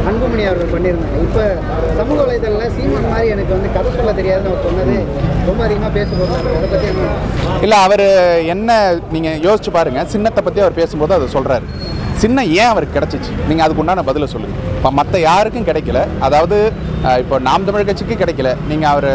அன்புமணி அவர்கள் பண்ணியிருந்தாங்க இப்போ சமூக வலைதளத்தில் சீமான் மாதிரி எனக்கு வந்து கதை சொல்ல தெரியாதுன்னு அவர் சொன்னது ரொம்ப அதிகமாக பேசப்படுறாங்க அதை பற்றி என்ன இல்லை அவர் என்ன நீங்கள் யோசிச்சு பாருங்க சின்னத்தை பற்றி அவர் பேசும்போது அதை சொல்கிறாரு சின்னம் ஏன் அவருக்கு கிடச்சிச்சு நீங்கள் அதுக்கு உண்டான பதிலை சொல்லுங்கள் இப்போ மற்ற யாருக்கும் கிடைக்கல அதாவது அஹ், இப்போ நாம் தமிழ் கட்சிக்கு கிடைக்கல நீங்கள் அவர்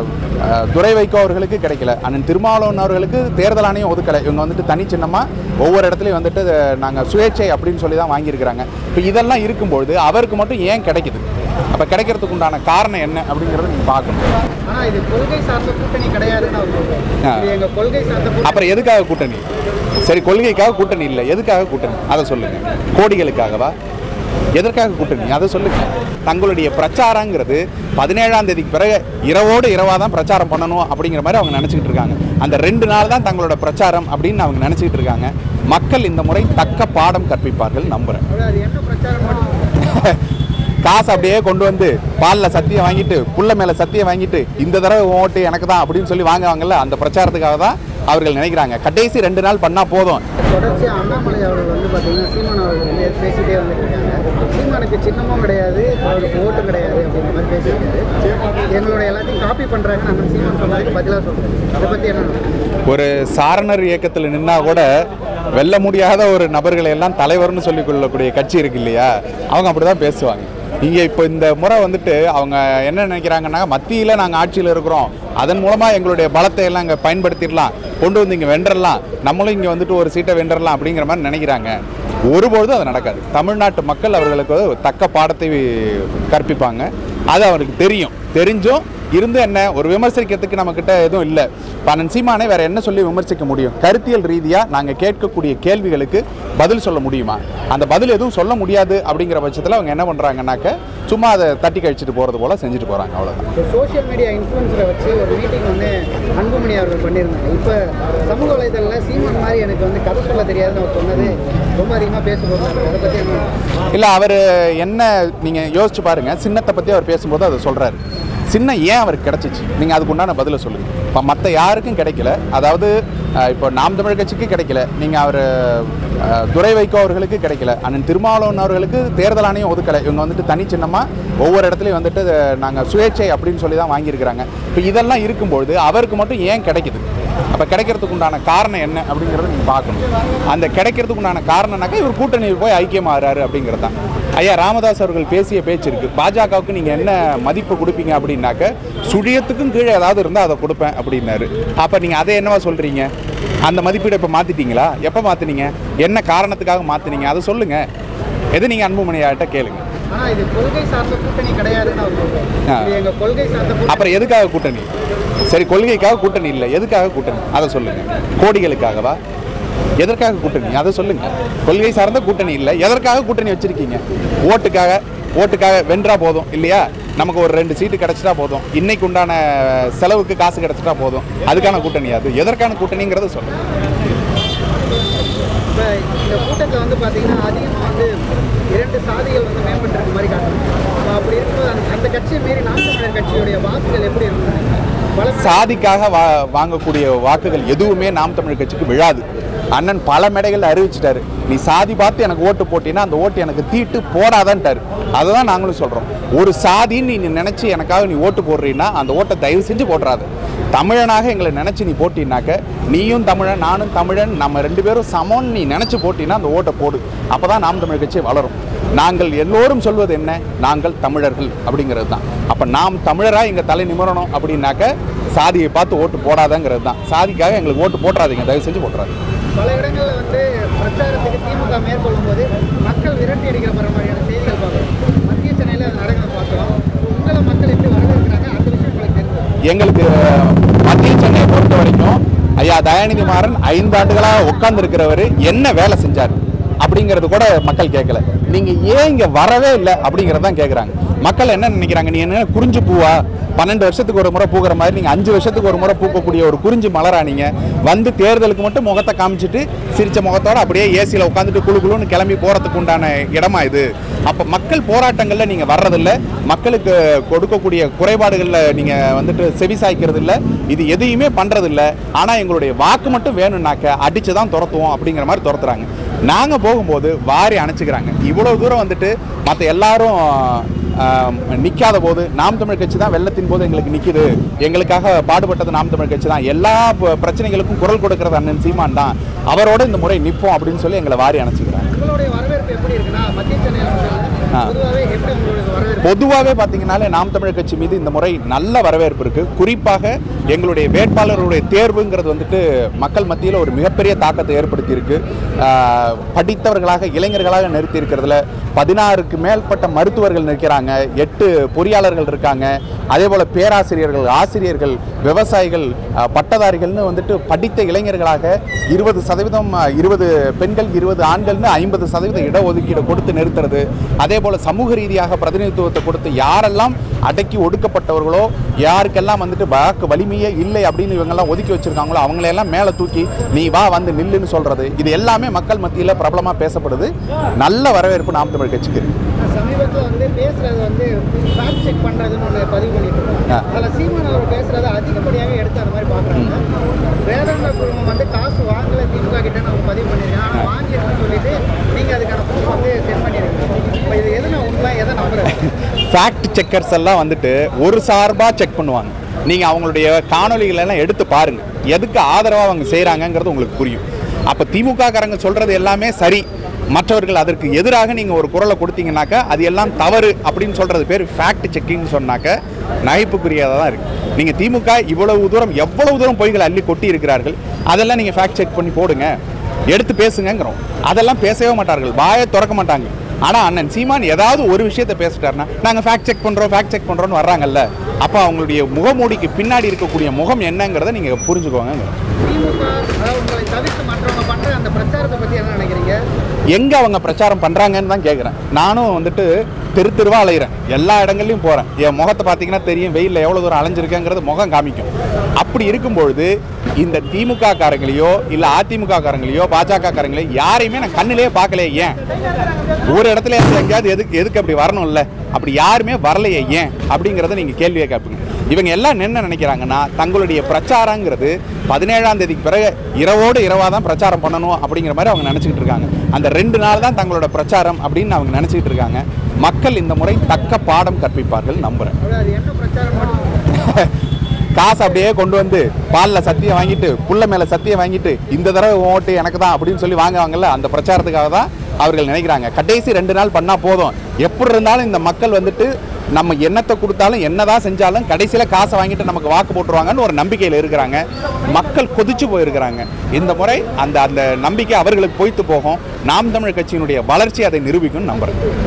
துரை வைகோ அவர்களுக்கு கிடைக்கல அண்ணன் திருமாவளவன் அவர்களுக்கு தேர்தல் ஆணையம் ஒதுக்கலை இவங்க வந்துட்டு தனி சின்னமாக ஒவ்வொரு இடத்துலையும் வந்துட்டு நாங்கள் சுயேட்சை அப்படின்னு சொல்லி தான் வாங்கியிருக்கிறாங்க இப்போ இதெல்லாம் இருக்கும்பொழுது அவருக்கு மட்டும் ஏன் கிடைக்குது அப்போ கிடைக்கிறதுக்கு உண்டான காரணம் என்ன அப்படிங்கிறத நீங்கள் பார்க்கணும் ஆனால் இது கொள்கை சார்ந்த கூட்டணி கிடையாதுன்னு அவர் சொல்றாரு ஆ. இது எங்கள் கொள்கை சார்ந்த கூட்டணி அப்புறம் எதுக்காக கூட்டணி சரி கொள்கைக்காக கூட்டணி இல்லை எதுக்காக கூட்டணி அதை சொல்லுங்க கோடிகளுக்காகவா எதற்காக கூட்டணி அதை சொல்லுங்க தங்களுடைய பிரச்சாரங்கிறது பதினேழாம் தேதிக்கு பிறகு இரவோடு இரவாக தான் பிரச்சாரம் பண்ணணும் அப்படிங்கிற மாதிரி அவங்க நினச்சிக்கிட்டு இருக்காங்க அந்த ரெண்டு நாள் தான் தங்களோட பிரச்சாரம் அப்படின்னு அவங்க நினச்சிக்கிட்டு இருக்காங்க மக்கள் இந்த முறை தக்க பாடம் கற்பிப்பார்கள் நம்புகிறேன் அதாவது அது என்ன பிரச்சாரம் மட்டும் காசு அப்படியே கொண்டு வந்து பாலில் சத்தியம் வாங்கிட்டு புள்ள மேலே சத்தியம் வாங்கிட்டு இந்த தடவை உன் ஓட்டு எனக்கு தான் அப்படின்னு சொல்லி வாங்குவாங்கல்ல அந்த பிரச்சாரத்துக்காக தான் அவர்கள் நினைக்கிறாங்க கடைசி ரெண்டு நாள் பண்ணால் போதும் தொடர்ச்சியாக அண்ணாமலை அவர்கள் வந்து பார்த்தீங்கன்னா சீமான் அவர்கள் வந்து பேசிட்டே வந்துட்டு இருக்காங்க சீமானுக்கு சின்னமும் கிடையாது அவருக்கு ஓட்டும் கிடையாது அப்படிங்கிற மாதிரி பேசியிருக்காரு எங்களோட எல்லாத்தையும் காப்பி பண்ணுறாங்க நம்ம சீமான் சொன்னதுக்கு பதிலாக சொல்கிறேன் அதை பற்றி என்ன ஒரு சாரணர் இயக்கத்தில் நின்னா கூட வெல்ல முடியாத ஒரு நபர்களை எல்லாம் தலைவர்னு சொல்லிக் கொள்ளக்கூடிய கட்சி இருக்கு இல்லையா அவங்க அப்படி தான் பேசுவாங்க இங்கே இப்போ இந்த முறை வந்துட்டு அவங்க என்ன நினைக்கிறாங்கன்னா மத்தியில் நாங்கள் ஆட்சியில் இருக்கிறோம் அதன் மூலமாக எங்களுடைய பலத்தை எல்லாம் இங்கே பயன்படுத்திடலாம் கொண்டு வந்து இங்கே வென்றலாம் நம்மளும் இங்கே வந்துட்டு ஒரு சீட்டை வென்றலாம் அப்படிங்கிற மாதிரி நினைக்கிறாங்க ஒருபொழுதும் அது நடக்காது தமிழ்நாட்டு மக்கள் அவர்களுக்கு ஒரு தக்க பாடத்தை கற்பிப்பாங்க அது அவருக்கு தெரியும் தெரிஞ்சும் இருந்து என்ன ஒரு விமர்சிக்கிறதுக்கு நம்மக்கிட்ட எதுவும் இல்லை பன்னன் சீமானை வேற என்ன சொல்லி விமர்சிக்க முடியும் கருத்தியல் ரீதியாக நாங்கள் கேட்கக்கூடிய கேள்விகளுக்கு பதில் சொல்ல முடியுமா அந்த பதில் எதுவும் சொல்ல முடியாது அப்படிங்கிற பட்சத்தில் அவங்க என்ன பண்ணுறாங்கன்னாக்க சும்மா அதை தட்டி கழிச்சிட்டு போகிறது போல் செஞ்சுட்டு போகிறாங்க அவ்வளோதான் இப்போ சோஷியல் மீடியா இன்ஃப்ளூன்ஸரை வச்சு ஒரு மீட்டிங் வந்து அன்புமணி அவர்கள் பண்ணியிருந்தாங்க இப்போ சமூக வலைதளத்தில் சீமான் மாதிரி எனக்கு வந்து கதை சொல்ல தெரியாதுன்னு அவர் சொன்னது ரொம்ப அதிகமாக பேசப்படுறாங்க அதை பற்றி என்ன இல்லை அவர் என்ன நீங்கள் யோசிச்சு பாருங்கள் சின்னத்தை பற்றி அவர் பேசும்போது அதை சொல்கிறாரு சின்னம் ஏன் அவருக்கு கிடச்சிச்சு நீங்கள் அதுக்கு உண்டான பதிலை சொல்லுங்கள் இப்போ மற்ற யாருக்கும் கிடைக்கல அதாவது அஹ், இப்போ நாம் தமிழ் கட்சிக்கு கிடைக்கல நீங்கள் அவர் துரை வைகோ அவர்களுக்கு கிடைக்கல அண்ணன் திருமாவளவன் அவர்களுக்கு தேர்தல் ஆணையம் ஒதுக்கலை இவங்க வந்துட்டு தனி சின்னமாக ஒவ்வொரு இடத்துலையும் வந்துட்டு நாங்கள் சுயேட்சை அப்படின்னு சொல்லி தான் வாங்கியிருக்கிறாங்க இப்போ இதெல்லாம் இருக்கும்பொழுது அவருக்கு மட்டும் ஏன் கிடைக்குது அப்போ கிடைக்கிறதுக்கு உண்டான காரணம் என்ன அப்படிங்கிறத நீங்கள் பார்க்கணும் அந்த கிடைக்கிறதுக்கு உண்டான காரணம்னாக்கா இவர் கூட்டணியில் போய் ஐக்கியமாகறாரு அப்படிங்கிறது தான் ஐயா ராமதாஸ் அவர்கள் பேசிய பேச்சு இருக்கு பாஜகவுக்கு நீங்கள் என்ன மதிப்பு கொடுப்பீங்க அப்படின்னாக்க சுழியத்துக்கும் கீழே ஏதாவது இருந்தால் அதை கொடுப்பேன் அப்படின்னாரு அப்போ நீங்கள் அதை என்னவா சொல்கிறீங்க அந்த மதிப்பீடை இப்போ மாற்றிட்டீங்களா எப்போ மாற்றினீங்க என்ன காரணத்துக்காக மாற்றினீங்க அதை சொல்லுங்கள் எது நீங்கள் அன்புமணியாட்ட கேளுங்க ஆனால் இது கொள்கை சார்ந்த கூட்டணி கிடையாதுன்னு அவர் சொல்றாரு ஆ. இது எங்கள் கொள்கை சார்ந்த கூட்டணி அப்புறம் எதுக்காக கூட்டணி சரி கொள்கைக்காக கூட்டணி இல்லை எதுக்காக கூட்டணி அதை சொல்லுங்க கோடிகளுக்காகவா எதற்காக கூட்டணி அதை சொல்லுங்க கொள்கை சார்ந்த கூட்டணி இல்லை எதற்காக கூட்டணி வச்சிருக்கீங்க ஓட்டுக்காக ஓட்டுக்காக வென்றா போதும் இல்லையா நமக்கு ஒரு ரெண்டு சீட்டு கிடைச்சிட்டா போதும் இன்னைக்கு உண்டான செலவுக்கு காசு கிடைச்சிட்டா போதும் அதுக்கான கூட்டணி அது எதற்கான கூட்டணிங்கிறத சொல்லுங்க இப்போ இந்த கூட்டத்தில் வந்து பார்த்தீங்கன்னா அதிகமாக வந்து இரண்டு சாதிகள் வந்து மேம்பட்டிருக்க மாதிரி காட்டுறாங்க அப்ப அப்படி இருக்கும்போது அந்த அந்த கட்சியை மீறி நாம் தமிழர் கட்சியுடைய வாக்குகள் எப்படி இருக்கும் பல சாதிக்காக வா வாங்கக்கூடிய வாக்குகள் எதுவுமே நாம் தமிழ் கட்சிக்கு விழாது அண்ணன் பல மேடைகள் அறிவிச்சிட்டாரு நீ சாதி பார்த்து எனக்கு ஓட்டு போட்டீங்கன்னா அந்த ஓட்டு எனக்கு தீட்டு போடாதான்ட்டாரு அதை தான் நாங்களும் சொல்கிறோம் ஒரு சாதின்னு நீ நினச்சி எனக்காக நீ ஓட்டு போடுறீன்னா அந்த ஓட்டை தயவு செஞ்சு போட்டுறாது தமிழனாக எங்களை நினச்சி நீ போட்டினாக்க நீயும் தமிழன் நானும் தமிழன் நம்ம ரெண்டு பேரும் சமம்னு நீ நினச்சி போட்டினா அந்த ஓட்டை போடு அப்போ தான் நாம் தமிழ் கட்சி வளரும் நாங்கள் எல்லோரும் சொல்வது என்ன நாங்கள் தமிழர்கள் அப்படிங்கிறது தான் அப்போ நாம் தமிழராக எங்கள் தலை நிமிரணும் அப்படின்னாக்க சாதியை பார்த்து ஓட்டு போடாதங்கிறது தான் சாதிக்காக எங்களுக்கு ஓட்டு போட்டுறாதீங்க தயவு செஞ்சு போட்டுறாதீங்க பல இடங்களில் வந்து பிரச்சாரத்துக்கு திமுக மேற்கொள்ளும் போது மக்கள் விரட்டி அடிக்கிற போகிற மாதிரியான செய்திகள் பார்க்குறோம் மத்திய சென்னையில் அது நடக்கிறத பார்க்குறோம் உங்களை மக்கள் எப்படி வரவேற்கிறாங்க அந்த விஷயம் உங்களுக்கு தெரியும் எங்களுக்கு மத்திய சென்னையை பொறுத்த வரைக்கும் ஐயா தயாநிதி மாறன் ஐந்து ஆண்டுகளாக உட்கார்ந்து என்ன வேலை செஞ்சார் அப்படிங்கிறது கூட மக்கள் கேட்கல நீங்க ஏன் இங்க வரவே இல்லை அப்படிங்கறத தான் கேட்குறாங்க மக்கள் என்ன நினைக்கிறாங்க நீ என்ன குறிஞ்சு பூவா பன்னெண்டு வருஷத்துக்கு ஒரு முறை பூக்கிற மாதிரி நீங்க அஞ்சு வருஷத்துக்கு ஒரு முறை பூக்கக்கூடிய ஒரு குறிஞ்சி மலரா நீங்க வந்து தேர்தலுக்கு மட்டும் முகத்தை காமிச்சிட்டு சிரிச்ச முகத்தோட அப்படியே ஏசியில் உட்காந்துட்டு குழு குழுன்னு கிளம்பி போறதுக்கு உண்டான இடமா இது அப்ப மக்கள் போராட்டங்கள்ல நீங்க வர்றதில்ல மக்களுக்கு கொடுக்கக்கூடிய குறைபாடுகள்ல நீங்க வந்துட்டு செவி சாய்க்கிறது இல்ல இது எதையுமே பண்றது இல்ல ஆனா எங்களுடைய வாக்கு மட்டும் வேணும்னாக்க அடிச்சு தான் துரத்துவோம் அப்படிங்கிற மாதிரி துரத்துறாங்க நாங்கள் போகும்போது வாரி அணைச்சிக்கிறாங்க இவ்வளோ தூரம் வந்துட்டு மற்ற எல்லாரும் நிற்காத போது நாம் தமிழ் கட்சி தான் வெள்ளத்தின் போது எங்களுக்கு நிற்கிது எங்களுக்காக பாடுபட்டது நாம் தமிழ் கட்சி தான் எல்லா ப- பிரச்சனைகளுக்கும் குரல் கொடுக்கறது அண்ணன் சீமான் தான் அவரோட இந்த முறை நிற்போம் அப்படின்னு சொல்லி எங்களை வாரி அணைச்சிக்கிறாங்க உங்களுடைய வரவேற்பு எப்படி இருக்குன்னா மத்திய சென்னையில் ஆ. பொதுவாகவே எப்படி உங்களுடைய வரவேற்பு பொதுவாகவே பார்த்தீங்கனாலே நாம் தமிழர் கட்சி மீது இந்த முறை நல்ல வரவேற்பு இருக்கு குறிப்பாக எங்களுடைய வேட்பாளருடைய தேர்வுங்கிறது வந்துட்டு மக்கள் மத்தியில் ஒரு மிகப்பெரிய தாக்கத்தை ஏற்படுத்தி இருக்கு ஆஹ், படித்தவர்களாக இளைஞர்களாக நிறுத்தி இருக்கிறதுல பதினாறுக்கு மேற்பட்ட மருத்துவர்கள் நிற்கிறாங்க எட்டு பொறியாளர்கள் இருக்காங்க அதே போல் பேராசிரியர்கள் ஆசிரியர்கள் விவசாயிகள் ஆஹ், பட்டதாரிகள்னு வந்துட்டு படித்த இளைஞர்களாக இருபது சதவீதம் ஆஹ், இருபது பெண்கள் இருபது ஆண்கள்னு ஐம்பது சதவீத இடஒதுக்கீடு கொடுத்து நிறுத்துறது அதே போல் சமூக ரீதியாக பிரதிநிதித்துவத்தை கொடுத்து யாரெல்லாம் அடக்கி ஒடுக்கப்பட்டவர்களோ யாருக்கெல்லாம் வந்துட்டு வாக்கு வலிமையே இல்லை அப்படின்னு இவங்கெல்லாம் ஒதுக்கி வச்சிருக்காங்களோ அவங்களையெல்லாம் மேலே தூக்கி நீ வா வந்து நில்லுன்னு சொல்றது இது எல்லாமே மக்கள் மத்தியில் பிரபலமாக பேசப்படுது நல்ல வரவேற்பு நாம் தமிழ் கட்சிக்கு இருக்கு சமீபத்தில் வந்து பேசுறது வந்து ஃபேக்ட் செக் பண்ணுறதுன்னு ஒன்று பதிவு பண்ணிட்டு ஆ. இருக்காங்க அதில் சீமான் அவர் பேசுறதை அதிகப்படியாக எடுத்து அந்த மாதிரி பார்க்குறாங்க வேதாந்த குழுமம் வந்து காசு வாங்கல திமுக கிட்ட அவங்க பதிவு பண்ணியிருக்காங்க ஆனால் வாங்கியிருக்குன்னு சொல்லிட்டு நீங்கள் அதுக்கான ப்ரூஃப் வந்து சென்ட் பண்ணியிருக்கீங்க இப்போ இது எது நான் உண்மை எதை நம்புறேன் ஃபேக்ட் செக்கர்ஸ் எல்லாம் வந்துட்டு ஒரு சார்பாக செக் பண்ணுவாங்க நீங்கள் அவங்களுடைய காணொளிகள் எல்லாம் எடுத்து பாருங்க எதுக்கு ஆதரவாக அவங்க செய்கிறாங்கங்கிறது உங்களுக்கு புரியும் அப்போ திமுக காரங்க சொல்கிறது எல்லாமே சரி மற்றவர்கள் அதற்கு எதிராக நீங்கள் ஒரு குரலை கொடுத்தீங்கன்னாக்கா அது எல்லாம் தவறு அப்படின்னு சொல்கிறது பேர் ஃபேக்ட் செக்கிங்னு சொன்னாக்க நகைப்புக்குரியதாக தான் இருக்குது நீங்கள் திமுக இவ்வளவு தூரம் எவ்வளவு தூரம் பொய்களை அள்ளி கொட்டி இருக்கிறார்கள் அதெல்லாம் நீங்கள் ஃபேக்ட் செக் பண்ணி போடுங்க எடுத்து பேசுங்கங்கிறோம் அதெல்லாம் பேசவே மாட்டார்கள் வாயை திறக்க மாட்டாங்க ஆனால் அண்ணன் சீமான் ஏதாவது ஒரு விஷயத்தை பேசிட்டாருன்னா நாங்கள் ஃபேக்ட் செக் பண்ணுறோம் ஃபேக்ட் செக் பண்ணுறோன்னு வர்றாங்கல்ல அப்போ அவங்களுடைய முகமூடிக்கு பின்னாடி இருக்கக்கூடிய முகம் என்னங்கிறத நீங்கள் புரிஞ்சுக்கோங்க திமுக அதாவது உங்களை தவிர்த்து மற்றவங்க பண்ணுற அந்த பிரச்சாரத்தை பற்றி என்ன நினைக்கிறீங்க எங்கே அவங்க பிரச்சாரம் பண்ணுறாங்கன்னு தான் கேட்குறேன் நானும் வந்துட்டு தெரு தெருவா அலைகிறேன் எல்லா இடங்கள்லையும் போகிறேன் என் முகத்தை பார்த்தீங்கன்னா தெரியும் வெயிலில் எவ்வளோ தூரம் அலைஞ்சிருக்கேங்கிறது முகம் காமிக்கும் அப்படி இருக்கும்பொழுது இந்த திமுக காரங்களையோ இல்லை அதிமுக காரங்களையோ பாஜக காரங்களையோ யாரையுமே நான் கண்ணிலே பார்க்கலையே ஏன் ஒரு இடத்துல எங்கேயாவது எதுக்கு எதுக்கு அப்படி வரணும்ல அப்படி யாருமே வரலையே ஏன் அப்படிங்கிறத நீங்கள் கேள்வியை கேட்பீங்க இவங்க எல்லாம் என்ன நினைக்கிறாங்கன்னா தங்களுடைய பிரச்சாரங்கிறது பதினேழாம் தேதிக்கு பிறகு இரவோடு இரவாக தான் பிரச்சாரம் பண்ணணும் அப்படிங்கிற மாதிரி அவங்க நினச்சிக்கிட்டு இருக்காங்க அந்த ரெண்டு நாள் தான் தங்களோட பிரச்சாரம் அப்படின்னு அவங்க நினச்சிக்கிட்டு இருக்காங்க மக்கள் இந்த முறை தக்க பாடம் கற்பிப்பார்கள் நம்புகிறேன் அப்படி அது என்ன பிரச்சாரம் மட்டும் காசு அப்படியே கொண்டு வந்து பாலில் சத்தியம் வாங்கிட்டு புள்ள மேலே சத்தியம் வாங்கிட்டு இந்த தடவை உன் ஓட்டு எனக்கு தான் அப்படின்னு சொல்லி வாங்குவாங்கல்ல அந்த பிரச்சாரத்துக்காக தான் அவர்கள் நினைக்கிறாங்க கடைசி ரெண்டு நாள் பண்ணால் போதும் எப்படி இருந்தாலும் இந்த மக்கள் வந்துட்டு நம்ம என்னத்தை கொடுத்தாலும் என்னதான் செஞ்சாலும் கடைசியில் காசை வாங்கிட்டு நமக்கு வாக்கு போட்டுருவாங்கன்னு ஒரு நம்பிக்கையில் இருக்கிறாங்க மக்கள் கொதிச்சு போயிருக்கிறாங்க இந்த முறை அந்த அந்த நம்பிக்கை அவர்களுக்கு பொய்த்து போகும் நாம் தமிழ் கட்சியினுடைய வளர்ச்சி அதை நிரூபிக்கும்னு நம்புறேன்